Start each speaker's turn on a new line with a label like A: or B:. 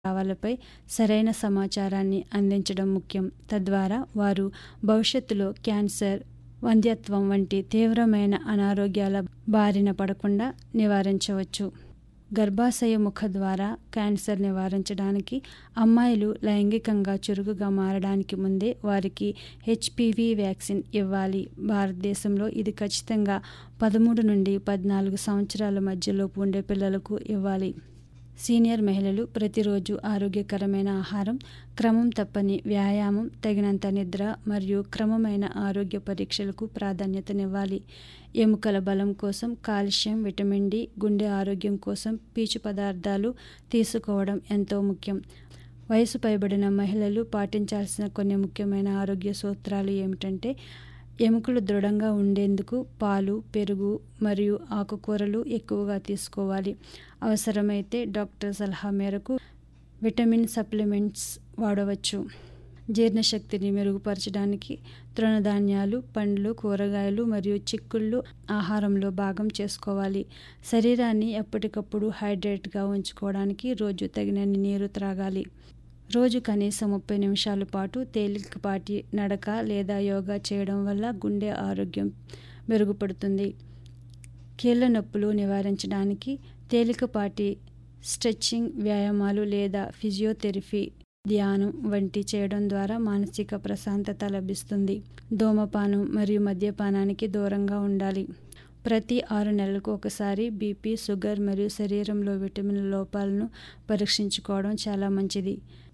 A: భావాలపై సరైన సమాచారాన్ని అందించడం ముఖ్యం తద్వారా వారు భవిష్యత్తులో క్యాన్సర్ వంధ్యత్వం వంటి తీవ్రమైన అనారోగ్యాల బారిన పడకుండా నివారించవచ్చు గర్భాశయ ముఖ ద్వారా క్యాన్సర్ నివారించడానికి అమ్మాయిలు లైంగికంగా చురుకుగా మారడానికి ముందే వారికి హెచ్పివి వ్యాక్సిన్ ఇవ్వాలి భారతదేశంలో ఇది ఖచ్చితంగా పదమూడు నుండి పద్నాలుగు సంవత్సరాల మధ్యలోపు ఉండే పిల్లలకు ఇవ్వాలి సీనియర్ మహిళలు ప్రతిరోజు ఆరోగ్యకరమైన ఆహారం క్రమం తప్పని వ్యాయామం తగినంత నిద్ర మరియు క్రమమైన ఆరోగ్య పరీక్షలకు ప్రాధాన్యతనివ్వాలి ఎముకల బలం కోసం కాల్షియం విటమిన్ డి గుండె ఆరోగ్యం కోసం పీచు పదార్థాలు తీసుకోవడం ఎంతో ముఖ్యం వయసు పైబడిన మహిళలు పాటించాల్సిన కొన్ని ముఖ్యమైన ఆరోగ్య సూత్రాలు ఏమిటంటే ఎముకలు దృఢంగా ఉండేందుకు పాలు పెరుగు మరియు ఆకుకూరలు ఎక్కువగా తీసుకోవాలి అవసరమైతే డాక్టర్ సలహా మేరకు విటమిన్ సప్లిమెంట్స్ వాడవచ్చు జీర్ణశక్తిని మెరుగుపరచడానికి తృణధాన్యాలు పండ్లు కూరగాయలు మరియు చిక్కుళ్ళు ఆహారంలో భాగం చేసుకోవాలి శరీరాన్ని ఎప్పటికప్పుడు హైడ్రేట్గా ఉంచుకోవడానికి రోజు తగినన్ని నీరు త్రాగాలి రోజు కనీసం ముప్పై నిమిషాల పాటు తేలికపాటి నడక లేదా యోగా చేయడం వల్ల గుండె ఆరోగ్యం మెరుగుపడుతుంది కీళ్ళ నొప్పులు నివారించడానికి తేలికపాటి స్ట్రెచ్చింగ్ వ్యాయామాలు లేదా ఫిజియోథెరపీ ధ్యానం వంటి చేయడం ద్వారా మానసిక ప్రశాంతత లభిస్తుంది ధూమపానం మరియు మద్యపానానికి దూరంగా ఉండాలి ప్రతి ఆరు నెలలకు ఒకసారి బీపీ షుగర్ మరియు శరీరంలో విటమిన్ లోపాలను పరీక్షించుకోవడం చాలా మంచిది